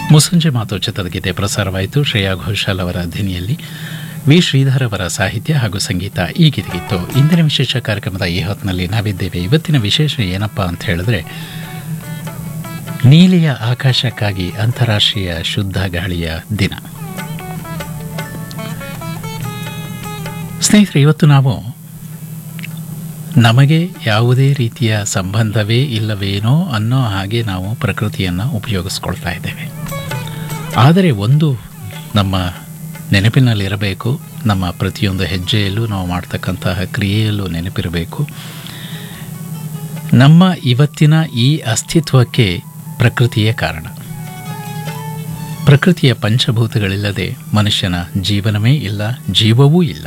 ಮುಸ್ಸಂಜೆ ಮಾತು ಚಿತ್ರದ ಗೀತೆ ಪ್ರಸಾರವಾಯಿತು ಶ್ರೇಯಾ ಘೋಷಾಲ್ ಅವರ ಧ್ವನಿಯಲ್ಲಿ ವಿ ಶ್ರೀಧರ್ ಅವರ ಸಾಹಿತ್ಯ ಹಾಗೂ ಸಂಗೀತ ಈ ಗೀತೆಗಿತ್ತು ಇಂದಿನ ವಿಶೇಷ ಕಾರ್ಯಕ್ರಮದ ಈ ಹೊತ್ತಿನಲ್ಲಿ ನಾವಿದ್ದೇವೆ ಇವತ್ತಿನ ವಿಶೇಷ ಏನಪ್ಪಾ ಅಂತ ಹೇಳಿದ್ರೆ ನೀಲಿಯ ಆಕಾಶಕ್ಕಾಗಿ ಅಂತಾರಾಷ್ಟ್ರೀಯ ಶುದ್ಧ ಗಾಳಿಯ ದಿನ ಸ್ನೇಹಿತರೆ ಇವತ್ತು ನಾವು ನಮಗೆ ಯಾವುದೇ ರೀತಿಯ ಸಂಬಂಧವೇ ಇಲ್ಲವೇನೋ ಅನ್ನೋ ಹಾಗೆ ನಾವು ಪ್ರಕೃತಿಯನ್ನು ಉಪಯೋಗಿಸ್ಕೊಳ್ತಾ ಇದ್ದೇವೆ ಆದರೆ ಒಂದು ನಮ್ಮ ನೆನಪಿನಲ್ಲಿರಬೇಕು ನಮ್ಮ ಪ್ರತಿಯೊಂದು ಹೆಜ್ಜೆಯಲ್ಲೂ ನಾವು ಮಾಡ್ತಕ್ಕಂತಹ ಕ್ರಿಯೆಯಲ್ಲೂ ನೆನಪಿರಬೇಕು ನಮ್ಮ ಇವತ್ತಿನ ಈ ಅಸ್ತಿತ್ವಕ್ಕೆ ಪ್ರಕೃತಿಯೇ ಕಾರಣ ಪ್ರಕೃತಿಯ ಪಂಚಭೂತಗಳಿಲ್ಲದೆ ಮನುಷ್ಯನ ಜೀವನವೇ ಇಲ್ಲ ಜೀವವೂ ಇಲ್ಲ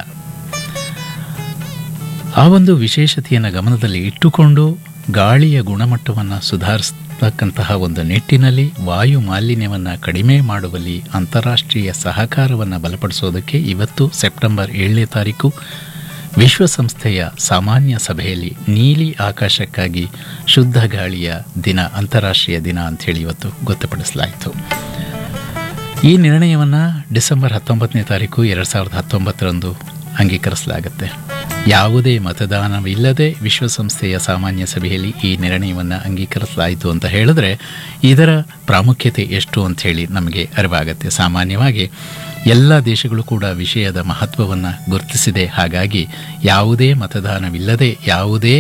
ಆ ಒಂದು ವಿಶೇಷತೆಯನ್ನು ಗಮನದಲ್ಲಿ ಇಟ್ಟುಕೊಂಡು ಗಾಳಿಯ ಗುಣಮಟ್ಟವನ್ನು ಸುಧಾರಿಸತಕ್ಕಂತಹ ಒಂದು ನಿಟ್ಟಿನಲ್ಲಿ ವಾಯು ಮಾಲಿನ್ಯವನ್ನು ಕಡಿಮೆ ಮಾಡುವಲ್ಲಿ ಅಂತಾರಾಷ್ಟ್ರೀಯ ಸಹಕಾರವನ್ನು ಬಲಪಡಿಸೋದಕ್ಕೆ ಇವತ್ತು ಸೆಪ್ಟೆಂಬರ್ ಏಳನೇ ತಾರೀಕು ವಿಶ್ವಸಂಸ್ಥೆಯ ಸಾಮಾನ್ಯ ಸಭೆಯಲ್ಲಿ ನೀಲಿ ಆಕಾಶಕ್ಕಾಗಿ ಶುದ್ಧ ಗಾಳಿಯ ದಿನ ಅಂತಾರಾಷ್ಟ್ರೀಯ ದಿನ ಅಂಥೇಳಿ ಇವತ್ತು ಗೊತ್ತುಪಡಿಸಲಾಯಿತು ಈ ನಿರ್ಣಯವನ್ನು ಡಿಸೆಂಬರ್ ಹತ್ತೊಂಬತ್ತನೇ ತಾರೀಕು ಎರಡು ಸಾವಿರದ ಹತ್ತೊಂಬತ್ತರಂದು ಅಂಗೀಕರಿಸಲಾಗುತ್ತೆ ಯಾವುದೇ ಮತದಾನವಿಲ್ಲದೆ ವಿಶ್ವಸಂಸ್ಥೆಯ ಸಾಮಾನ್ಯ ಸಭೆಯಲ್ಲಿ ಈ ನಿರ್ಣಯವನ್ನು ಅಂಗೀಕರಿಸಲಾಯಿತು ಅಂತ ಹೇಳಿದ್ರೆ ಇದರ ಪ್ರಾಮುಖ್ಯತೆ ಎಷ್ಟು ಅಂಥೇಳಿ ನಮಗೆ ಅರಿವಾಗುತ್ತೆ ಸಾಮಾನ್ಯವಾಗಿ ಎಲ್ಲ ದೇಶಗಳು ಕೂಡ ವಿಷಯದ ಮಹತ್ವವನ್ನು ಗುರುತಿಸಿದೆ ಹಾಗಾಗಿ ಯಾವುದೇ ಮತದಾನವಿಲ್ಲದೆ ಯಾವುದೇ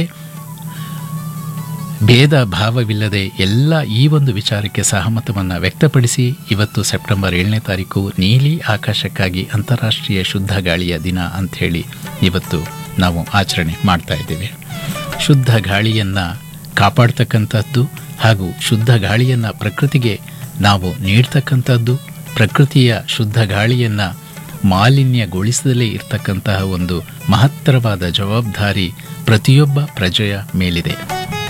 ಭೇದ ಭಾವವಿಲ್ಲದೆ ಎಲ್ಲ ಈ ಒಂದು ವಿಚಾರಕ್ಕೆ ಸಹಮತವನ್ನು ವ್ಯಕ್ತಪಡಿಸಿ ಇವತ್ತು ಸೆಪ್ಟೆಂಬರ್ ಏಳನೇ ತಾರೀಕು ನೀಲಿ ಆಕಾಶಕ್ಕಾಗಿ ಅಂತಾರಾಷ್ಟ್ರೀಯ ಶುದ್ಧ ಗಾಳಿಯ ದಿನ ಅಂಥೇಳಿ ಇವತ್ತು ನಾವು ಆಚರಣೆ ಮಾಡ್ತಾ ಇದ್ದೇವೆ ಶುದ್ಧ ಗಾಳಿಯನ್ನು ಕಾಪಾಡ್ತಕ್ಕಂಥದ್ದು ಹಾಗೂ ಶುದ್ಧ ಗಾಳಿಯನ್ನು ಪ್ರಕೃತಿಗೆ ನಾವು ನೀಡ್ತಕ್ಕಂಥದ್ದು ಪ್ರಕೃತಿಯ ಶುದ್ಧ ಗಾಳಿಯನ್ನು ಮಾಲಿನ್ಯಗೊಳಿಸದಲೇ ಇರತಕ್ಕಂತಹ ಒಂದು ಮಹತ್ತರವಾದ ಜವಾಬ್ದಾರಿ ಪ್ರತಿಯೊಬ್ಬ ಪ್ರಜೆಯ ಮೇಲಿದೆ